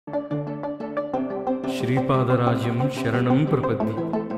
శ్రీపాదరాజ్యం శరణం ప్రపద్ది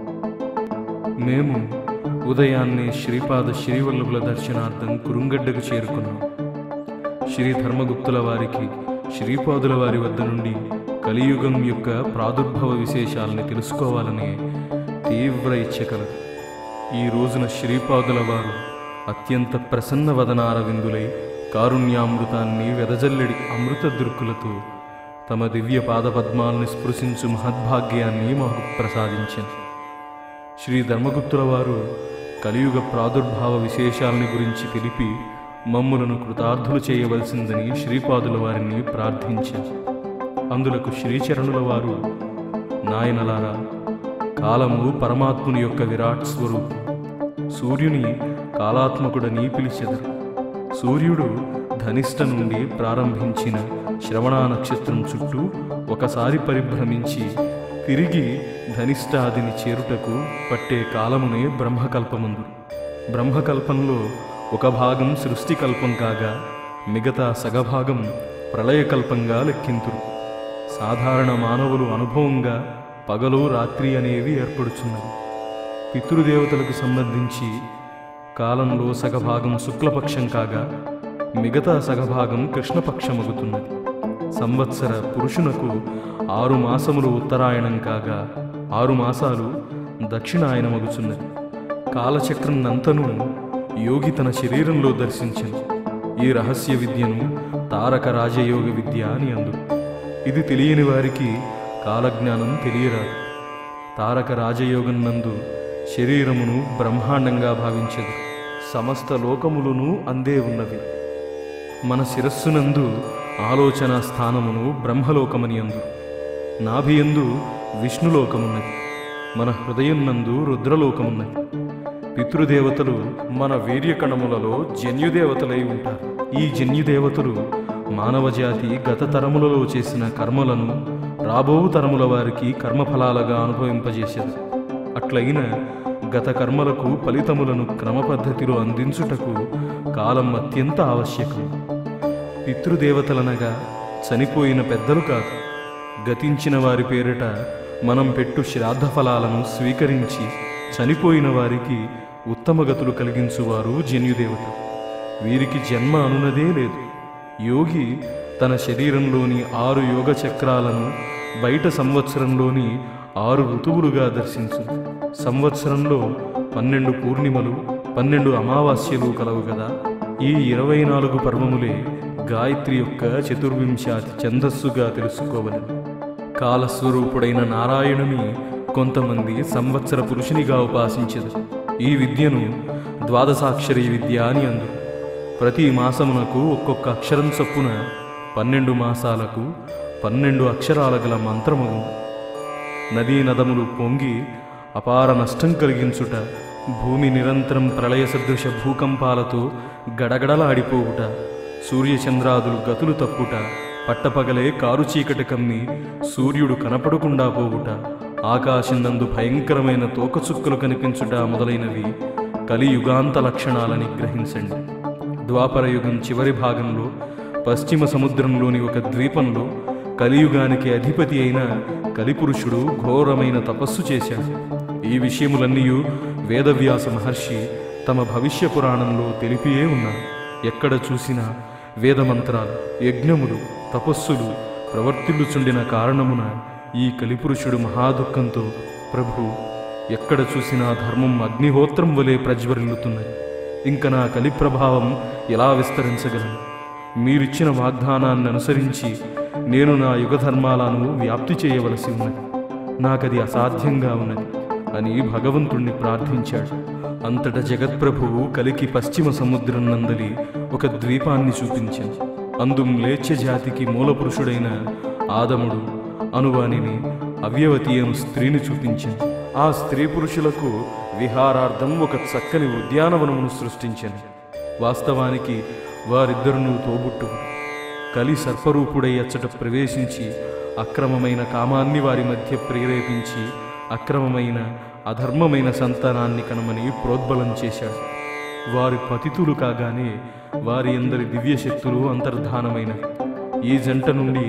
మేము ఉదయాన్నే శ్రీపాద శ్రీవల్లభుల దర్శనార్థం కురుంగడ్డకు చేరుకున్నాం శ్రీ ధర్మగుప్తుల వారికి శ్రీపాదుల వారి వద్ద నుండి కలియుగం యొక్క ప్రాదుర్భవ విశేషాలని తెలుసుకోవాలనే తీవ్ర ఇచ్చ కలదు ఈ రోజున శ్రీపాదుల వారు అత్యంత ప్రసన్న వదనార విందులై కారుణ్యామృతాన్ని వెదజల్లెడి అమృత దృక్కులతో తమ దివ్య పాదపద్మాల్ని స్పృశించు మహద్భాగ్యాన్ని మాకు ప్రసాదించింది శ్రీ ధర్మగుప్తుల వారు కలియుగ ప్రాదుర్భావ విశేషాలని గురించి తెలిపి మమ్ములను కృతార్థులు చేయవలసిందని శ్రీపాదుల వారిని ప్రార్థించారు అందులకు శ్రీచరణుల వారు నాయనలారా కాలము పరమాత్ముని యొక్క విరాట్ స్వరూపం సూర్యుని కాలాత్మకుడని పిలిచెదరు సూర్యుడు ధనిష్ట నుండి ప్రారంభించిన శ్రవణ నక్షత్రం చుట్టూ ఒకసారి పరిభ్రమించి తిరిగి ధనిష్టాదిని చేరుటకు పట్టే కాలమునే బ్రహ్మకల్పమందు బ్రహ్మకల్పంలో ఒక భాగం సృష్టికల్పం కాగా మిగతా సగభాగం ప్రళయకల్పంగా లెక్కింతురు సాధారణ మానవులు అనుభవంగా పగలు రాత్రి అనేవి ఏర్పడుచున్నవి పితృదేవతలకు సంబంధించి కాలంలో సగభాగం శుక్లపక్షం కాగా మిగతా సగభాగం కృష్ణపక్షమగుతున్నది సంవత్సర పురుషునకు ఆరు మాసములు ఉత్తరాయణం కాగా ఆరు మాసాలు దక్షిణాయనమగుచున్నది కాలచక్రం నంతను యోగి తన శరీరంలో దర్శించను ఈ రహస్య విద్యను తారక రాజయోగ విద్య అని అందు ఇది తెలియని వారికి కాలజ్ఞానం తెలియరాదు తారక రాజయోగం నందు శరీరమును బ్రహ్మాండంగా భావించదు సమస్త లోకములను అందే ఉన్నవి మన శిరస్సునందు ఆలోచన స్థానమును బ్రహ్మలోకమని అందు నాభియందు విష్ణులోకమున్నది మన హృదయం నందు రుద్రలోకమున్నది పితృదేవతలు మన వీర్యకణములలో జన్యుదేవతలై ఉంటారు ఈ జన్యుదేవతలు మానవజాతి గత తరములలో చేసిన కర్మలను రాబో తరముల వారికి కర్మఫలాలుగా అనుభవింపజేశారు అట్లయిన గత కర్మలకు ఫలితములను క్రమపద్ధతిలో అందించుటకు కాలం అత్యంత ఆవశ్యకం పితృదేవతలనగా చనిపోయిన పెద్దలు కాదు గతించిన వారి పేరిట మనం పెట్టు శ్రాద్ధ ఫలాలను స్వీకరించి చనిపోయిన వారికి ఉత్తమ గతులు కలిగించువారు జన్యుదేవత వీరికి జన్మ అనునదే లేదు యోగి తన శరీరంలోని ఆరు యోగ చక్రాలను బయట సంవత్సరంలోని ఆరు ఋతువులుగా దర్శించు సంవత్సరంలో పన్నెండు పూర్ణిమలు పన్నెండు అమావాస్యలు కలవు కదా ఈ ఇరవై నాలుగు పర్వములే గాయత్రి యొక్క చతుర్వింశాతి ఛందస్సుగా తెలుసుకోవలను కాలస్వరూపుడైన నారాయణుని కొంతమంది సంవత్సర పురుషునిగా ఉపాసించదు ఈ విద్యను ద్వాదశాక్షరి విద్య అని అందు ప్రతి మాసమునకు ఒక్కొక్క అక్షరం చొప్పున పన్నెండు మాసాలకు పన్నెండు అక్షరాల గల మంత్రము నదీ నదములు పొంగి అపార నష్టం కలిగించుట భూమి నిరంతరం ప్రళయ సదృశ భూకంపాలతో గడగడలాడిపోవుట సూర్యచంద్రాదులు గతులు తప్పుట పట్టపగలే కారు చీకటి కమ్మి సూర్యుడు కనపడకుండా పోవుట ఆకాశం నందు భయంకరమైన తోకచుక్కలు కనిపించుట మొదలైనవి కలియుగాంత లక్షణాలని గ్రహించండి ద్వాపర యుగం చివరి భాగంలో పశ్చిమ సముద్రంలోని ఒక ద్వీపంలో కలియుగానికి అధిపతి అయిన కలిపురుషుడు ఘోరమైన తపస్సు చేశాడు ఈ విషయములన్నీ వేదవ్యాస మహర్షి తమ భవిష్య పురాణంలో తెలిపియే ఉన్నారు ఎక్కడ చూసినా వేదమంత్రాలు యజ్ఞములు తపస్సులు ప్రవర్తిల్లుచుండిన కారణమున ఈ కలిపురుషుడు మహాదుఃఖంతో ప్రభు ఎక్కడ చూసినా ధర్మం అగ్నిహోత్రం వలె ప్రజ్వరిల్లుతున్నది ఇంక నా కలి ప్రభావం ఎలా విస్తరించగలను మీరిచ్చిన వాగ్దానాన్ని అనుసరించి నేను నా యుగ ధర్మాలను వ్యాప్తి చేయవలసి ఉన్నది నాకది అసాధ్యంగా ఉన్నది అని భగవంతుణ్ణి ప్రార్థించాడు అంతట జగత్ప్రభువు కలికి పశ్చిమ సముద్రం నందలి ఒక ద్వీపాన్ని చూపించాడు అందు మ్లేచ్ఛ జాతికి మూలపురుషుడైన ఆదముడు అనువానిని అవ్యవతి అను స్త్రీని చూపించాను ఆ స్త్రీ పురుషులకు విహారార్థం ఒక చక్కని ఉద్యానవనమును సృష్టించాను వాస్తవానికి వారిద్దరును తోబుట్టు కలి సర్పరూపుడై అచ్చట ప్రవేశించి అక్రమమైన కామాన్ని వారి మధ్య ప్రేరేపించి అక్రమమైన అధర్మమైన సంతానాన్ని కనమని ప్రోద్బలం చేశాడు వారి పతితులు కాగానే వారి అందరి దివ్య శక్తులు అంతర్ధానమైనవి ఈ జంట నుండి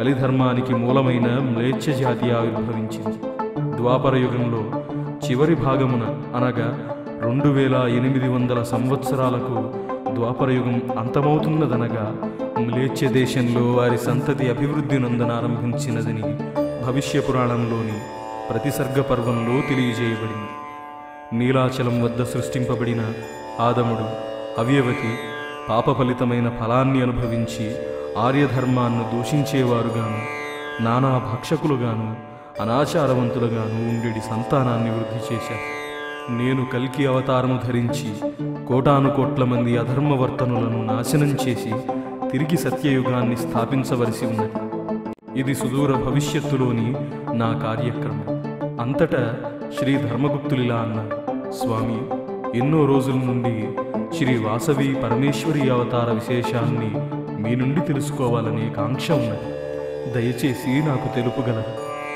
కలిధర్మానికి మూలమైన మ్లేచ్ఛ జాతి ఆవిర్భవించింది ద్వాపర యుగంలో చివరి భాగమున అనగా రెండు వేల ఎనిమిది వందల సంవత్సరాలకు ద్వాపర యుగం అంతమవుతున్నదనగా మ్లేచ్ఛ దేశంలో వారి సంతతి అభివృద్ధి నందనారంభించినదని భవిష్య పురాణంలోని ప్రతిసర్గ పర్వంలో తెలియజేయబడింది నీలాచలం వద్ద సృష్టింపబడిన ఆదముడు అవ్యవతి పాప ఫలితమైన ఫలాన్ని అనుభవించి ఆర్యధర్మాన్ని దూషించేవారుగాను నానా భక్షకులుగాను అనాచారవంతులుగాను ఉండేటి సంతానాన్ని వృద్ధి చేశారు నేను కల్కి అవతారము ధరించి కోటాను కోట్ల మంది అధర్మవర్తనులను నాశనం చేసి తిరిగి సత్యయుగాన్ని స్థాపించవలసి ఉన్నది ఇది సుదూర భవిష్యత్తులోని నా కార్యక్రమం అంతటా శ్రీ ధర్మగుప్తులిలా అన్నారు స్వామి ఎన్నో రోజుల నుండి శ్రీ వాసవి పరమేశ్వరి అవతార విశేషాన్ని మీ నుండి తెలుసుకోవాలనే కాంక్ష ఉన్నది దయచేసి నాకు తెలుపుగలరు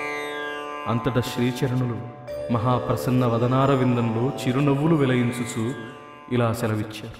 అంతటా శ్రీచరణులు మహాప్రసన్న వదనార విందంలో చిరునవ్వులు వెలయించుచు ఇలా సెలవిచ్చారు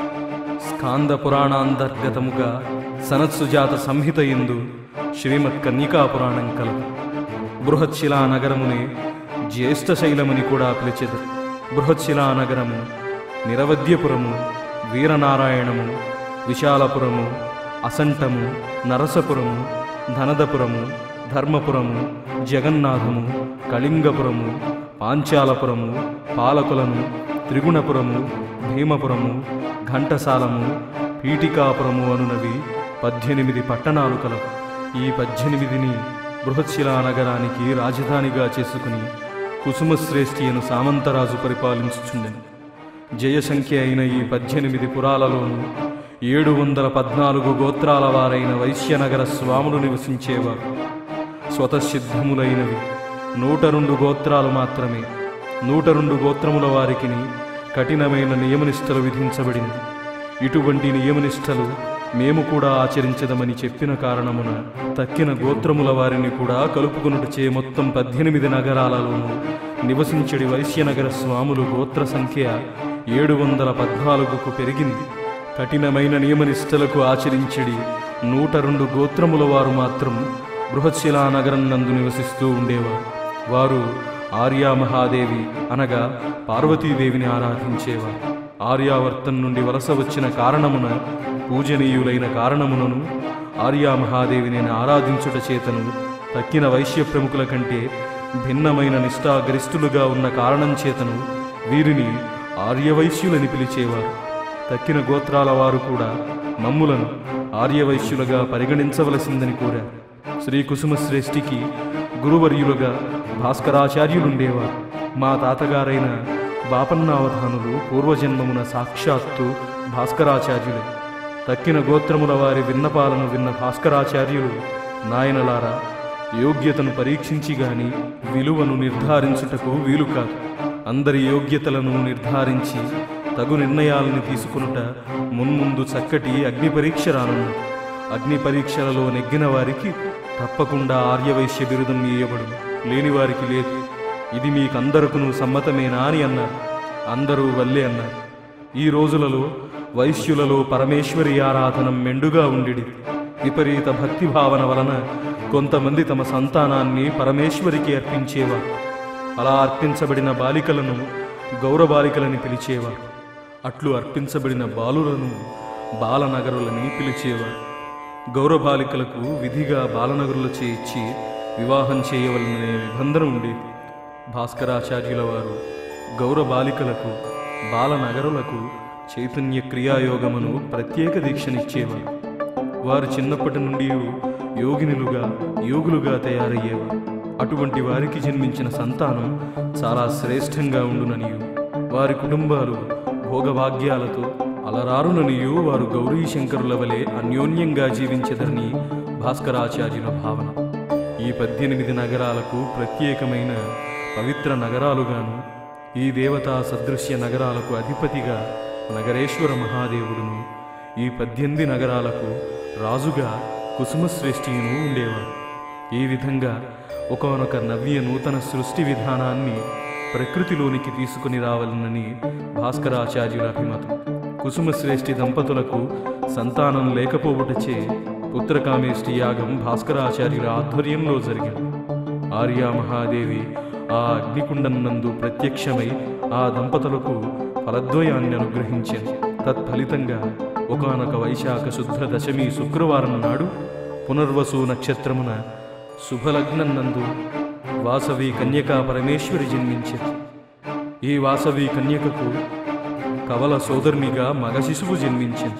స్కాంద పురాణాంతర్గతముగా సనత్సుజాత సంహిత ఎందు శ్రీమద్ కన్యకా పురాణం కలదు బృహత్శిలా నగరమునే జ్యేష్ఠశైలమని కూడా పిలిచెదరు బృహత్శిలా నగరము నిరవధ్యపురము వీరనారాయణము విశాలపురము అసంటము నరసపురము ధనదపురము ధర్మపురము జగన్నాథము కళింగపురము పాంచాలపురము పాలకులను త్రిగుణపురము భీమపురము ఘంటసాలము పీఠికాపురము అనునవి పద్దెనిమిది పట్టణాలు కలవు ఈ పద్దెనిమిదిని బృహత్శిలా నగరానికి రాజధానిగా చేసుకుని కుసుమశ్రేష్ఠి అను సామంతరాజు పరిపాలించుచుండెను జయసంఖ్య అయిన ఈ పద్దెనిమిది పురాలలోనూ ఏడు వందల పద్నాలుగు గోత్రాల వారైన వైశ్యనగర స్వాములు నివసించేవారు స్వతసిద్ధములైనవి నూట రెండు గోత్రాలు మాత్రమే నూట రెండు గోత్రముల వారికిని కఠినమైన నియమనిష్టలు విధించబడింది ఇటువంటి నియమనిష్టలు మేము కూడా ఆచరించదమని చెప్పిన కారణమున తక్కిన గోత్రముల వారిని కూడా కలుపుకున్నటచే మొత్తం పద్దెనిమిది నగరాలలోనూ నివసించడి వైశ్యనగర స్వాములు గోత్ర సంఖ్య ఏడు వందల పద్నాలుగుకు పెరిగింది కఠినమైన నియమనిష్టలకు ఆచరించడి నూట రెండు గోత్రముల వారు మాత్రం బృహత్శిలా నగరం నందు నివసిస్తూ ఉండేవారు వారు ఆర్యామహాదేవి అనగా పార్వతీదేవిని ఆరాధించేవారు ఆర్యావర్తం నుండి వలస వచ్చిన కారణమున పూజనీయులైన కారణమునను ఆర్యామహాదేవిని ఆరాధించుట చేతను తక్కిన వైశ్య ప్రముఖుల కంటే భిన్నమైన నిష్ఠాగరిష్ఠులుగా ఉన్న కారణం చేతను వీరిని ఆర్యవైశ్యులని పిలిచేవారు తక్కిన గోత్రాల వారు కూడా మమ్ములను ఆర్యవైశ్యులుగా పరిగణించవలసిందని కోరారు శ్రీ కుసుమశ్రేష్ఠికి గురువర్యులుగా భాస్కరాచార్యులుండేవారు మా తాతగారైన బాపన్నావధానులు పూర్వజన్మమున సాక్షాత్తు భాస్కరాచార్యులే తక్కిన గోత్రముల వారి విన్నపాలను విన్న భాస్కరాచార్యులు నాయనలారా యోగ్యతను పరీక్షించి గాని విలువను నిర్ధారించుటకు వీలు కాదు అందరి యోగ్యతలను నిర్ధారించి తగు నిర్ణయాలను తీసుకునుట మున్ముందు చక్కటి అగ్ని పరీక్ష రానున్నది అగ్ని పరీక్షలలో నెగ్గిన వారికి తప్పకుండా ఆర్యవైశ్య బిరుదం ఇయ్యబడు లేని వారికి లేదు ఇది మీకందరకును సమ్మతమేనా అని అన్నారు అందరూ వల్లే అన్నారు ఈ రోజులలో వైశ్యులలో పరమేశ్వరి ఆరాధనం మెండుగా ఉండిడి విపరీత భక్తి భావన వలన కొంతమంది తమ సంతానాన్ని పరమేశ్వరికి అర్పించేవారు అలా అర్పించబడిన బాలికలను గౌరబాలికలని పిలిచేవారు అట్లు అర్పించబడిన బాలులను బాలనగరులని పిలిచేవారు గౌరబాలికలకు విధిగా బాలనగరులు చేయించి వివాహం చేయవలననే నిబంధన ఉండేది భాస్కరాచార్యుల వారు గౌరబాలికలకు బాలనగరులకు చైతన్య క్రియాయోగమును ప్రత్యేక దీక్షనిచ్చేవారు వారు చిన్నప్పటి నుండి యోగినులుగా యోగులుగా తయారయ్యేవారు అటువంటి వారికి జన్మించిన సంతానం చాలా శ్రేష్టంగా ఉండుననియు వారి కుటుంబాలు భోగభాగ్యాలతో అలరారుననియు వారు గౌరీ శంకరుల వలె అన్యోన్యంగా జీవించదరని భాస్కరాచార్యుల భావన ఈ పద్దెనిమిది నగరాలకు ప్రత్యేకమైన పవిత్ర నగరాలుగాను ఈ దేవతా సదృశ్య నగరాలకు అధిపతిగా నగరేశ్వర మహాదేవుడును ఈ పద్దెనిమిది నగరాలకు రాజుగా కుసుమశ్రేష్ఠియును ఉండేవారు ఈ విధంగా ఒకనొక నవ్య నూతన సృష్టి విధానాన్ని ప్రకృతిలోనికి తీసుకుని రావాలనని భాస్కరాచార్యుల అభిమతం కుసుమశ్రేష్ఠి దంపతులకు సంతానం లేకపోవుటచే పుత్రకామేష్టి యాగం భాస్కరాచార్యుల ఆధ్వర్యంలో జరిగింది ఆర్యా మహాదేవి ఆ అగ్నికుండం నందు ప్రత్యక్షమై ఆ దంపతులకు ఫలద్వయాన్ని అనుగ్రహించింది తత్ఫలితంగా ఒకానొక వైశాఖ శుద్ధ దశమి శుక్రవారం నాడు పునర్వసు నక్షత్రమున శుభలగ్నం నందు వాసవి కన్యకా పరమేశ్వరి జన్మించింది ఈ వాసవి కన్యకకు కవల సోదరునిగా మగ శిశువు జన్మించింది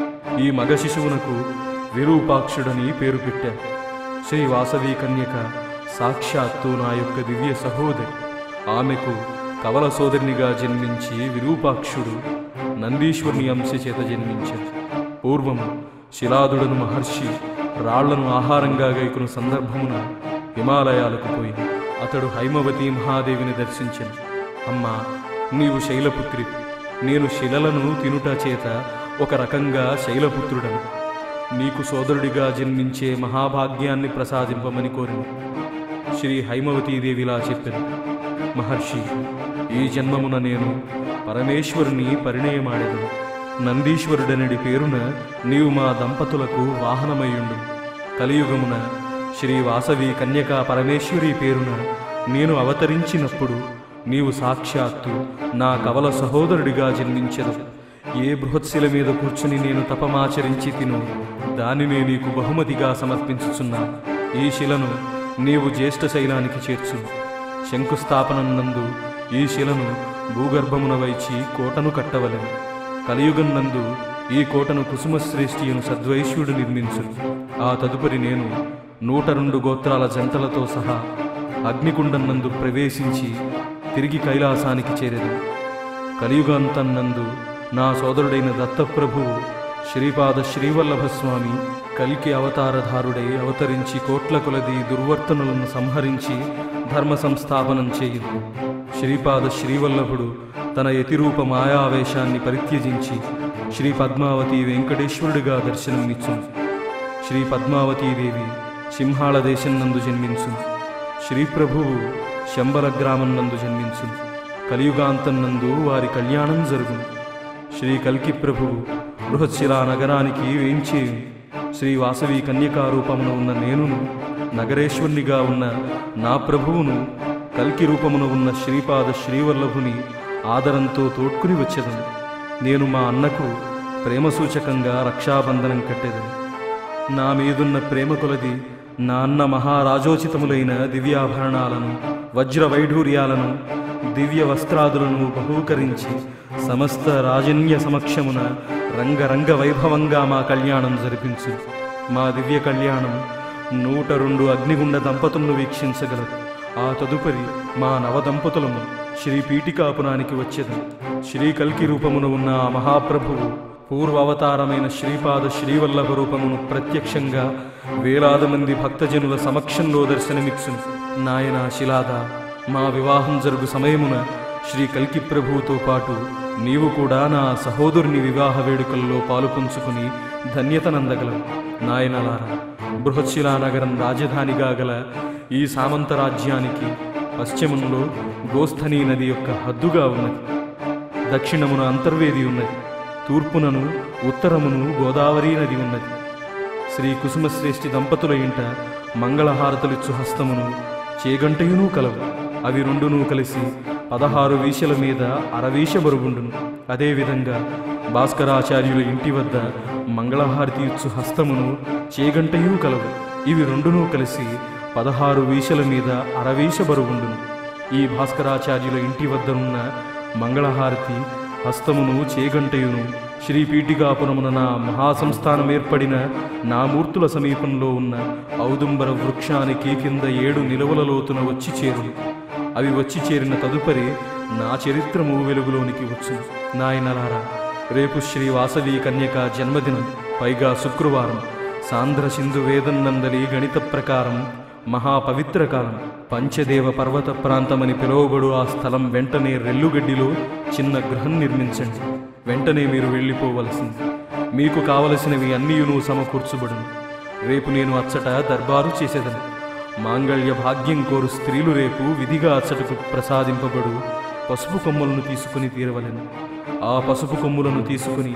ఈ మగ శిశువునకు విరూపాక్షుడని పేరు పెట్టారు శ్రీ వాసవి కన్యక సాక్షాత్తు నా యొక్క దివ్య సహోదరి ఆమెకు కవల సోదరునిగా జన్మించి విరూపాక్షుడు నందీశ్వరుని అంశ చేత జన్మించాడు పూర్వము శిలాదుడను మహర్షి రాళ్లను ఆహారంగా గైకున్న సందర్భమున హిమాలయాలకు పోయి అతడు హైమవతి మహాదేవిని దర్శించను అమ్మా నీవు శైలపుత్రి నేను శిలలను తినుట చేత ఒక రకంగా శైలపుత్రుడను నీకు సోదరుడిగా జన్మించే మహాభాగ్యాన్ని ప్రసాదింపమని కోరిను శ్రీ హైమవతీదేవిలా చెప్పాను మహర్షి ఈ జన్మమున నేను పరమేశ్వరుని పరిణయమాడెను నందీశ్వరుడనడి పేరున నీవు మా దంపతులకు వాహనమయ్యుండు కలియుగమున శ్రీ వాసవి కన్యకా పరమేశ్వరి పేరున నేను అవతరించినప్పుడు నీవు సాక్షాత్తు నా కవల సహోదరుడిగా జన్మించదు ఏ బృహత్శిల మీద కూర్చుని నేను తపమాచరించి తిను దానినే నీకు బహుమతిగా సమర్పించుచున్నా ఈ శిలను నీవు జ్యేష్ఠ శైలానికి చేర్చు శంకుస్థాపనం నందు ఈ శిలను భూగర్భమున వైచి కోటను కట్టవలెను కలియుగం నందు ఈ కోటను కుసుమశ్రేష్ఠియను సద్వైశ్యుడు నిర్మించు ఆ తదుపరి నేను నూట రెండు గోత్రాల జంటలతో సహా అగ్నికుండం నందు ప్రవేశించి తిరిగి కైలాసానికి చేరేది కలియుగాంతం నందు నా సోదరుడైన దత్తప్రభువు శ్రీపాద శ్రీవల్లభ స్వామి కలికి అవతారధారుడై అవతరించి కోట్ల కొలది దుర్వర్తనులను సంహరించి ధర్మ సంస్థాపనం చేయదు శ్రీపాద శ్రీవల్లభుడు తన యతిరూప మాయావేశాన్ని పరిత్యజించి శ్రీ పద్మావతి వెంకటేశ్వరుడిగా దర్శనమిచ్చును శ్రీ పద్మావతీదేవి సింహాళ దేశం నందు జన్మించు శ్రీ ప్రభువు శంబల గ్రామం నందు జన్మించు కలియుగాంతం నందు వారి కళ్యాణం జరుగును శ్రీ కల్కి ప్రభువు బృహత్శిలా నగరానికి వేంచేయు శ్రీ వాసవి కన్యకా రూపమున ఉన్న నేనును నగరేశ్వరునిగా ఉన్న నా ప్రభువును కల్కి రూపమున ఉన్న శ్రీపాద శ్రీవల్లభుని ఆదరంతో తోడ్కుని వచ్చేదను నేను మా అన్నకు ప్రేమ సూచకంగా రక్షాబంధనం కట్టేదని నా మీదున్న ప్రేమ కొలది నా అన్న మహారాజోచితములైన దివ్యాభరణాలను వజ్ర వైఢూర్యాలను దివ్య వస్త్రాదులను బహూకరించి సమస్త రాజన్య సమక్షమున రంగరంగ వైభవంగా మా కళ్యాణం జరిపించు మా దివ్య కళ్యాణం నూట రెండు అగ్నిగుండ దంపతులను వీక్షించగలరు ఆ తదుపరి మా నవదంపతులము శ్రీ పీఠికాపునానికి వచ్చేది శ్రీ కల్కి రూపమున ఉన్న ఆ మహాప్రభువు పూర్వావతారమైన శ్రీపాద శ్రీవల్లభ రూపమును ప్రత్యక్షంగా వేలాది మంది భక్తజనుల సమక్షంలో దర్శనమిచ్చును నాయన శిలాద మా వివాహం జరుగు సమయమున శ్రీ కల్కి ప్రభువుతో పాటు నీవు కూడా నా సహోదరుని వివాహ వేడుకల్లో పాలుపంచుకుని ధన్యతనందగలవు నాయనలారా బృహత్శిలా నగరం రాజధానిగా గల ఈ సామంత రాజ్యానికి పశ్చిమంలో గోస్థనీ నది యొక్క హద్దుగా ఉన్నది దక్షిణమున అంతర్వేది ఉన్నది తూర్పునను ఉత్తరమును గోదావరి నది ఉన్నది శ్రీ కుసుమశ్రేష్ఠి దంపతుల ఇంట మంగళహారతులిచ్చు హస్తమును చేగంటయును కలవు అవి రెండును కలిసి పదహారు వీషల మీద అరవీష బరుగుండును అదేవిధంగా భాస్కరాచార్యుల ఇంటి వద్ద మంగళహారతి ఇచ్చు హస్తమును చేగంటయు కలవు ఇవి రెండును కలిసి పదహారు వీషల మీద అరవీష బరుగుండును ఈ భాస్కరాచార్యుల ఇంటి వద్దనున్న మంగళహారతి హస్తమును చేగంటయును శ్రీ పీఠికాపురమున నా మహాసంస్థానం ఏర్పడిన నా మూర్తుల సమీపంలో ఉన్న ఔదుంబర వృక్షానికి కింద ఏడు నిలవల లోతున వచ్చి చేరును అవి వచ్చి చేరిన తదుపరి నా చరిత్రము వెలుగులోనికి వచ్చు నాయనలారా రేపు శ్రీ వాసవి కన్యక జన్మదినం పైగా శుక్రవారం సాంద్ర సింధు వేదం నందలి గణిత ప్రకారం మహాపవిత్ర కాలం పంచదేవ పర్వత ప్రాంతమని పిలువబడు ఆ స్థలం వెంటనే రెల్లుగడ్డిలో చిన్న గృహం నిర్మించండి వెంటనే మీరు వెళ్ళిపోవలసింది మీకు కావలసినవి అన్నీయును సమకూర్చుబడును రేపు నేను అచ్చట దర్బారు చేసేదను మాంగళ్య భాగ్యం కోరు స్త్రీలు రేపు విధిగా అచ్చటకు ప్రసాదింపబడు పసుపు కొమ్ములను తీసుకుని తీరవలెను ఆ పసుపు కొమ్ములను తీసుకుని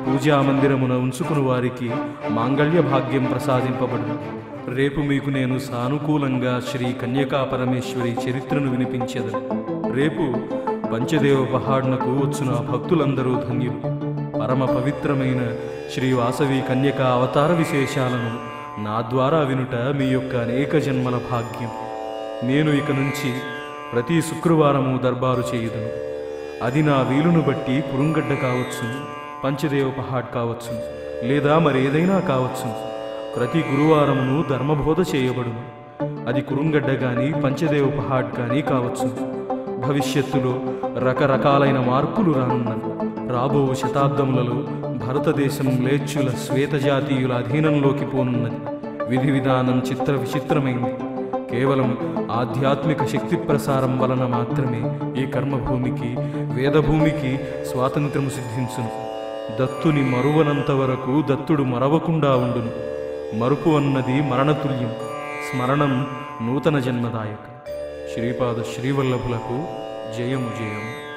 పూజా మందిరమున ఉంచుకుని వారికి మాంగళ్య భాగ్యం ప్రసాదింపబడును రేపు మీకు నేను సానుకూలంగా శ్రీ కన్యకా పరమేశ్వరి చరిత్రను వినిపించెదను రేపు పంచదేవ పహాడ్నకు వచ్చిన భక్తులందరూ ధన్యులు పరమ పవిత్రమైన శ్రీ వాసవి కన్యక అవతార విశేషాలను నా ద్వారా వినుట మీ యొక్క అనేక జన్మల భాగ్యం నేను ఇక నుంచి ప్రతి శుక్రవారము దర్బారు చేయుదును అది నా వీలును బట్టి కురుంగడ్డ కావచ్చు పంచదేవ పహాడ్ కావచ్చు లేదా మరేదైనా కావచ్చు ప్రతి గురువారమును ధర్మబోధ చేయబడును అది కురుంగడ్డ కానీ పంచదేవ పహాడ్ కానీ కావచ్చు భవిష్యత్తులో రకరకాలైన మార్పులు రానున్నవి రాబో శతాబ్దములలో భారతదేశం లేచ్చుల శ్వేతజాతీయుల అధీనంలోకి పోనున్నది విధి విధానం చిత్ర విచిత్రమైంది కేవలం ఆధ్యాత్మిక శక్తి ప్రసారం వలన మాత్రమే ఈ కర్మభూమికి వేదభూమికి స్వాతంత్రము సిద్ధించును దత్తుని మరువనంత వరకు దత్తుడు మరవకుండా ఉండును మరుపు అన్నది మరణతుల్యం స్మరణం నూతన జన్మదాయక శ్రీపాద శ్రీవల్లభులకు జయము జయము